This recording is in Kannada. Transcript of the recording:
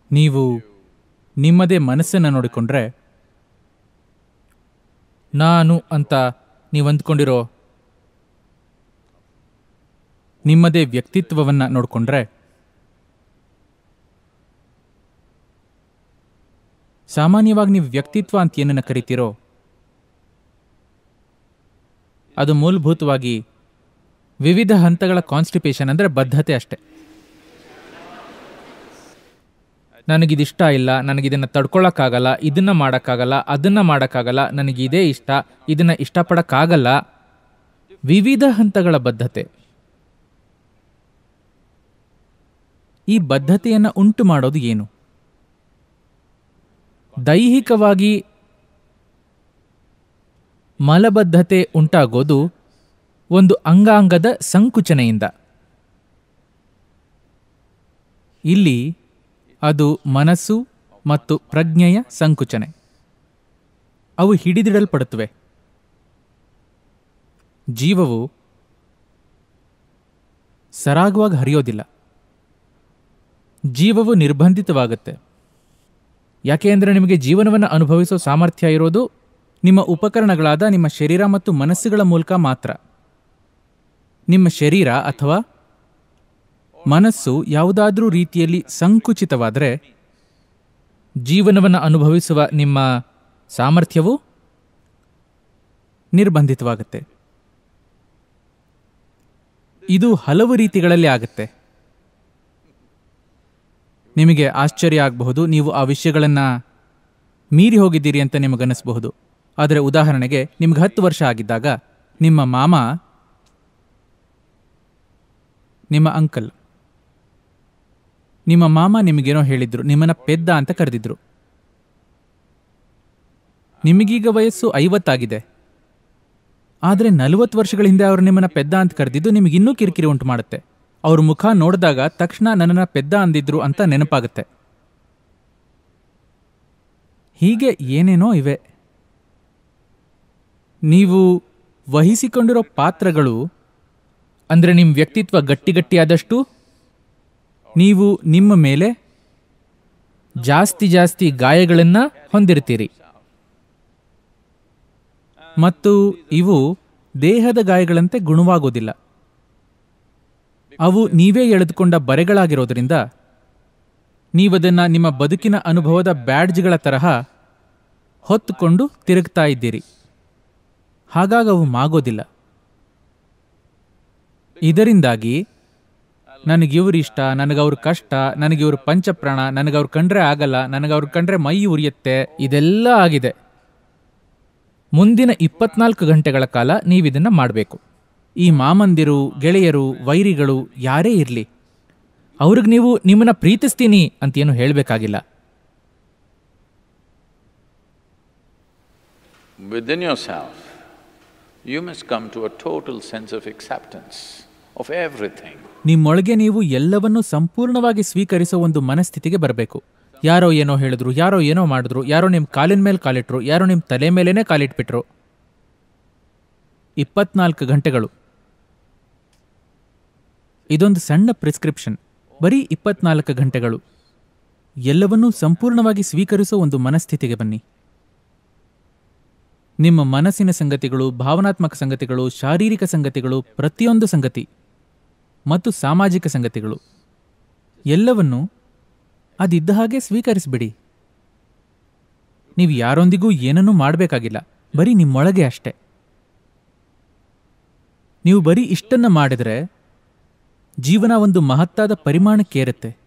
ನೀವು ನಿಮ್ಮದೇ ಮನಸ್ಸನ್ನು ನೋಡಿಕೊಂಡ್ರೆ ನಾನು ಅಂತ ನೀವು ಅಂದ್ಕೊಂಡಿರೋ ನಿಮ್ಮದೇ ವ್ಯಕ್ತಿತ್ವವನ್ನು ನೋಡಿಕೊಂಡ್ರೆ ಸಾಮಾನ್ಯವಾಗಿ ನೀವು ವ್ಯಕ್ತಿತ್ವ ಅಂತ ಏನನ್ನು ಕರಿತೀರೋ ಅದು ಮೂಲಭೂತವಾಗಿ ವಿವಿಧ ಹಂತಗಳ ಕಾನ್ಸ್ಟಿಪೇಷನ್ ಅಂದರೆ ಬದ್ಧತೆ ಅಷ್ಟೆ ನನಗಿದಿಷ್ಟ ಇಲ್ಲ ನನಗಿದನ್ನು ತಡ್ಕೊಳಕ್ಕಾಗಲ್ಲ ಇದನ್ನು ಮಾಡೋಕ್ಕಾಗಲ್ಲ ಅದನ್ನು ಮಾಡೋಕ್ಕಾಗಲ್ಲ ನನಗಿದೇ ಇಷ್ಟ ಇದನ್ನು ಇಷ್ಟಪಡೋಕ್ಕಾಗಲ್ಲ ವಿವಿಧ ಹಂತಗಳ ಬದ್ಧತೆ ಈ ಬದ್ಧತೆಯನ್ನು ಉಂಟು ಮಾಡೋದು ಏನು ದೈಹಿಕವಾಗಿ ಮಲಬದ್ಧತೆ ಉಂಟಾಗೋದು ಒಂದು ಅಂಗಾಂಗದ ಸಂಕುಚನೆಯಿಂದ ಇಲ್ಲಿ ಅದು ಮನಸ್ಸು ಮತ್ತು ಪ್ರಜ್ಞೆಯ ಸಂಕುಚನೆ ಅವು ಹಿಡಿದಿಡಲ್ಪಡುತ್ತವೆ ಜೀವವು ಸರಾಗವಾಗಿ ಹರಿಯೋದಿಲ್ಲ ಜೀವವು ನಿರ್ಬಂಧಿತವಾಗುತ್ತೆ ಯಾಕೆ ಅಂದರೆ ನಿಮಗೆ ಜೀವನವನ್ನು ಅನುಭವಿಸೋ ಸಾಮರ್ಥ್ಯ ಇರೋದು ನಿಮ್ಮ ಉಪಕರಣಗಳಾದ ನಿಮ್ಮ ಶರೀರ ಮತ್ತು ಮನಸ್ಸುಗಳ ಮೂಲಕ ಮಾತ್ರ ನಿಮ್ಮ ಶರೀರ ಅಥವಾ ಮನಸ್ಸು ಯಾವುದಾದ್ರೂ ರೀತಿಯಲ್ಲಿ ಸಂಕುಚಿತವಾದರೆ ಜೀವನವನ್ನು ಅನುಭವಿಸುವ ನಿಮ್ಮ ಸಾಮರ್ಥ್ಯವು ನಿರ್ಬಂಧಿತವಾಗುತ್ತೆ ಇದು ಹಲವು ರೀತಿಗಳಲ್ಲಿ ಆಗುತ್ತೆ ನಿಮಗೆ ಆಶ್ಚರ್ಯ ಆಗಬಹುದು ನೀವು ಆ ವಿಷಯಗಳನ್ನು ಮೀರಿ ಹೋಗಿದ್ದೀರಿ ಅಂತ ನಿಮಗನ್ನಿಸಬಹುದು ಆದರೆ ಉದಾಹರಣೆಗೆ ನಿಮ್ಗೆ ಹತ್ತು ವರ್ಷ ಆಗಿದ್ದಾಗ ನಿಮ್ಮ ಮಾಮ ನಿಮ್ಮ ಅಂಕಲ್ ನಿಮ್ಮ ಮಾಮ ನಿಮಗೇನೋ ಹೇಳಿದ್ರು ನಿಮ್ಮನ್ನ ಪೆದ್ದ ಅಂತ ಕರೆದಿದ್ರು ನಿಮಗೀಗ ವಯಸ್ಸು ಐವತ್ತಾಗಿದೆ ಆದರೆ ನಲವತ್ತು ವರ್ಷಗಳ ಹಿಂದೆ ಅವರು ನಿಮ್ಮನ್ನ ಪೆದ್ದ ಅಂತ ಕರೆದಿದ್ದು ನಿಮಗೆ ಇನ್ನೂ ಕಿರಿಕಿರಿ ಉಂಟು ಮಾಡುತ್ತೆ ಅವ್ರ ಮುಖ ನೋಡಿದಾಗ ತಕ್ಷಣ ನನ್ನನ್ನ ಪೆದ್ದ ಅಂದಿದ್ರು ಅಂತ ನೆನಪಾಗುತ್ತೆ ಹೀಗೆ ಏನೇನೋ ಇವೆ ನೀವು ವಹಿಸಿಕೊಂಡಿರೋ ಪಾತ್ರಗಳು ಅಂದರೆ ನಿಮ್ಮ ವ್ಯಕ್ತಿತ್ವ ಗಟ್ಟಿಗಟ್ಟಿಯಾದಷ್ಟು ನೀವು ನಿಮ್ಮ ಮೇಲೆ ಜಾಸ್ತಿ ಜಾಸ್ತಿ ಗಾಯಗಳನ್ನು ಹೊಂದಿರ್ತೀರಿ ಮತ್ತು ಇವು ದೇಹದ ಗಾಯಗಳಂತೆ ಗುಣವಾಗೋದಿಲ್ಲ ಅವು ನೀವೇ ಎಳೆದುಕೊಂಡ ಬರೆಗಳಾಗಿರೋದ್ರಿಂದ ನೀವದನ್ನು ನಿಮ್ಮ ಬದುಕಿನ ಅನುಭವದ ಬ್ಯಾಡ್ಜ್ಗಳ ತರಹ ಹೊತ್ತುಕೊಂಡು ತಿರುಗ್ತಾ ಇದ್ದೀರಿ ಹಾಗಾಗಿ ಅವು ಮಾಗೋದಿಲ್ಲ ಇದರಿಂದಾಗಿ ನನಗಿವ್ರು ಇಷ್ಟ ನನಗವ್ರ ಕಷ್ಟ ನನಗಿವ್ರ ಪಂಚಪ್ರಾಣ ನನಗವ್ರು ಕಂಡ್ರೆ ಆಗಲ್ಲ ನನಗವ್ರು ಕಂಡ್ರೆ ಮೈ ಉರಿಯುತ್ತೆ ಇದೆಲ್ಲ ಆಗಿದೆ ಮುಂದಿನ ಇಪ್ಪತ್ನಾಲ್ಕು ಗಂಟೆಗಳ ಕಾಲ ನೀವಿದನ್ನು ಮಾಡಬೇಕು ಈ ಮಾಮಂದಿರು ಗೆಳೆಯರು ವೈರಿಗಳು ಯಾರೇ ಇರಲಿ ಅವ್ರಿಗೆ ನೀವು ನಿಮ್ಮನ್ನ ಪ್ರೀತಿಸ್ತೀನಿ ಅಂತೇನು ಹೇಳಬೇಕಾಗಿಲ್ಲ Within yourself, you must come to a total sense of acceptance of everything. ನಿಮ್ಮೊಳಗೆ ನೀವು ಎಲ್ಲವನ್ನೂ ಸಂಪೂರ್ಣವಾಗಿ ಸ್ವೀಕರಿಸೋ ಒಂದು ಮನಸ್ಥಿತಿಗೆ ಬರಬೇಕು ಯಾರೋ ಏನೋ ಹೇಳಿದ್ರು ಯಾರೋ ಏನೋ ಮಾಡಿದ್ರು ಯಾರೋ ನಿಮ್ಮ ಕಾಲಿನ ಮೇಲೆ ಕಾಲಿಟ್ರು ಯಾರೋ ನಿಮ್ಮ ತಲೆ ಮೇಲೇನೆ ಕಾಲಿಟ್ಬಿಟ್ರು ಇಪ್ಪತ್ನಾಲ್ಕು ಗಂಟೆಗಳು ಇದೊಂದು ಸಣ್ಣ ಪ್ರಿಸ್ಕ್ರಿಪ್ಷನ್ ಬರೀ ಇಪ್ಪತ್ನಾಲ್ಕು ಗಂಟೆಗಳು ಎಲ್ಲವನ್ನೂ ಸಂಪೂರ್ಣವಾಗಿ ಸ್ವೀಕರಿಸೋ ಒಂದು ಮನಸ್ಥಿತಿಗೆ ಬನ್ನಿ ನಿಮ್ಮ ಮನಸ್ಸಿನ ಸಂಗತಿಗಳು ಭಾವನಾತ್ಮಕ ಸಂಗತಿಗಳು ಶಾರೀರಿಕ ಸಂಗತಿಗಳು ಪ್ರತಿಯೊಂದು ಸಂಗತಿ ಮತ್ತು ಸಾಮಾಜಿಕ ಸಂಗತಿಗಳು ಎಲ್ಲವನ್ನೂ ಅದಿದ್ದ ಹಾಗೆ ಸ್ವೀಕರಿಸಿಬಿಡಿ ನೀವು ಯಾರೊಂದಿಗೂ ಏನನ್ನೂ ಮಾಡಬೇಕಾಗಿಲ್ಲ ಬರೀ ನಿಮ್ಮೊಳಗೆ ಅಷ್ಟೆ ನೀವು ಬರೀ ಇಷ್ಟನ್ನ ಮಾಡಿದರೆ ಜೀವನ ಒಂದು ಮಹತ್ತಾದ ಪರಿಮಾಣಕ್ಕೇರುತ್ತೆ